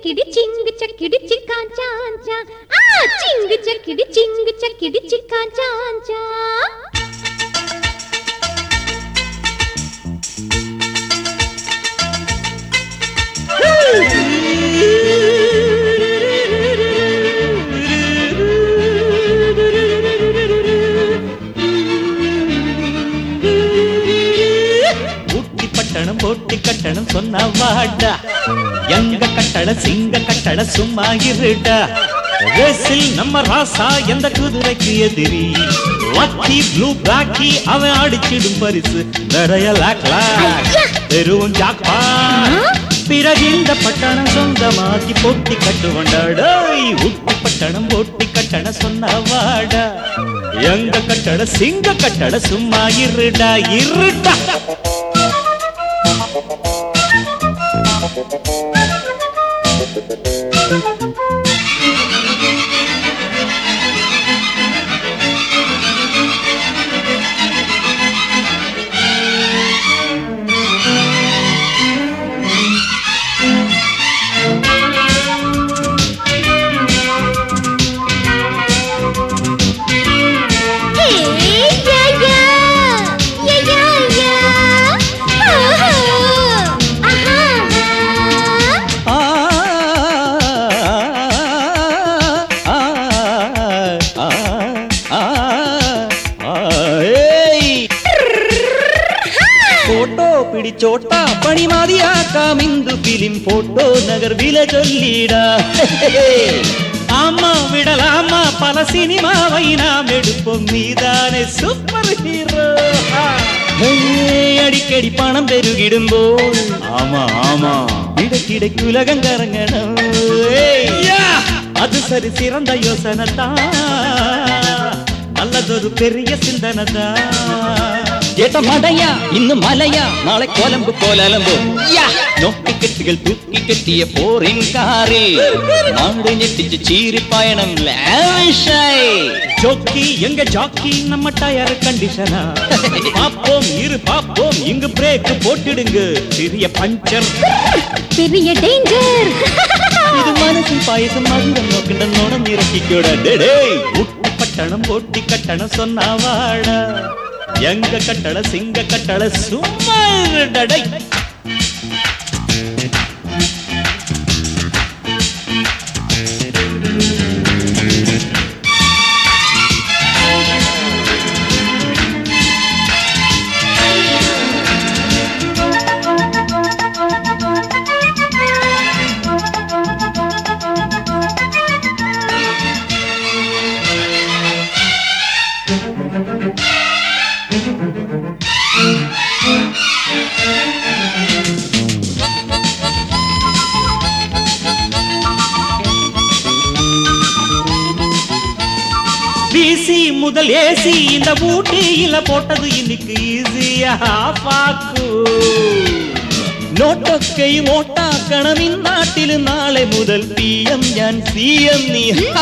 చక్కిడి చింగు చక్కిడి చిక్కాంచాంచా ఆ చింగు చక్కిడి చింగు చక్కిడి చిక్కాంచాంచా ஊட்டி பட்டணம் போட்டி கட்டணம் சொன்ன வாடா எங்க கட்டட சிங்க கட்டட சும்மா இருடா ரேசில் நம்ம ராசா எந்த குதிரைக்கு எதிரி லக்கி ப்ளூ பிளாக்கி அவன் அடிச்சிடும் பரிசு நிறைய லாக் லாக் தெருவும் ஜாக்பா பிறகு இந்த பட்டணம் சொந்தமாக்கி போட்டி கட்டுவண்டாடோய் ஊட்டி பட்டணம் போட்டி கட்டண சொன்ன வாடா எங்க கட்டட சிங்க கட்டட சும்மா இருடா இருடா హే యా యా యా యా యా ఆహా ఆహా ஆ, ஆ, ஆ, ஆ, ஆ, ஏய். ಫೋಟೋ ಪಿಡಿಚೋಟ ಪಣಿ ಮಾದಿಯಾಕ ಮಿಂದು ಫಿಲಿಂ ಫೋಟೋ ನಗರ್ ವಿಲ ಚೊಲ್ಲಿಡ ஆமா விடலாமா பல சினிமாவை நாம் எடுப்போம் நீதானே சூப்பர் ஹீரோ அடிக்கடி பணம் பெருகிடும்போல் ஆமா ஆமா இடக்கிடைக்கு உலகம் கரங்கணும் ஏய், யா! அது சரி சிறந்த யோசனை தான் நல்லதொரு பெரிய சிந்தனை தான் ஏட்ட மடையா இன்னும் மலையா நாளை கோலம்பு கோலம்பு நோக்கி கெட்டுகள் தூக்கி கட்டிய போரின் காரில் நாடு நெட்டிச்சு சீரி பயணம் லேஷை. ஜோக்கி எங்க ஜாக்கி நம்ம டயர் கண்டிஷனா பாப்போம் இரு பாப்போம் இங்கு பிரேக் போட்டுடுங்க சிறிய பஞ்சர் பெரிய டேஞ்சர் இது மனசில் பாயசம் மதுரம் நோக்கின்ற நோடம் இறக்கிக்கூட டேய் உட்டு பட்டணம் போட்டி கட்டணம் சொன்னா வாடா எங்க கட்டள சிங்க கட்டள சும்மா இருடடை பிசி முதல் ஏசி இந்த ஊட்டியில போட்டது இன்னைக்கு ஈஸியா பாக்கு നോട്ടൊക്കെയും ഓട്ടാക്കണം ഇന്നാട്ടിൽ നാളെ മുതൽ പി എം ഞാൻ സി എം നീ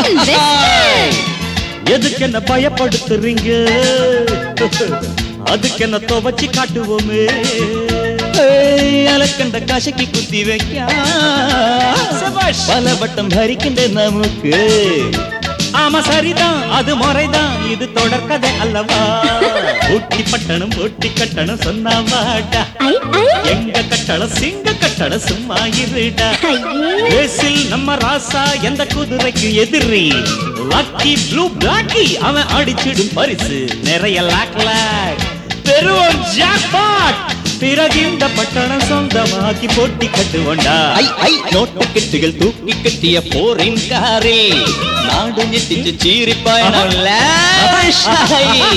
எதுக்கு என்ன பயப்படுத்துறீங்க அதுக்கு என்ன துவச்சு காட்டுவோமே ഏയ്, അലക്കണ്ട കശക്കി കുത്തി വെക്കാം പലവട്ടം ഭരിക്കണ്ട നമുക്ക് ஆமா சரிதான் அது முறைதான் இது தொடர்கதை அல்லவா ஊட்டி பட்டணம் ஊட்டி கட்டணம் சொன்னா வாடா ஐ ஐ எங்க கட்டளம் சிங்க கட்டளம் சும்மா இருடா ஐயே ரேசில் நம்ம ராசா எந்த குதிரைக்கு எதிரி லக்கி ப்ளூ பிளாக்கி அவன் அடிச்சிடும் பரிசு நிறைய லாக் லாக் பெருவம் ஜாக்பாட் பிறகு இந்த பட்டணம் சொந்தமாக்கி போட்டி கட்டுவண்டா ഐ ഐ നോട്ടുകെട്ടുകൾ തൂക്കിക്കെട്ടിയ പോറിൻ കാറിൽ നാട് ഞെട്ടിച്ച് ചീറിപ്പായണം ലാവിഷായി.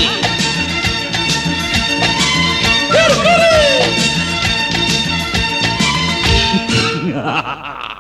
ha ha ha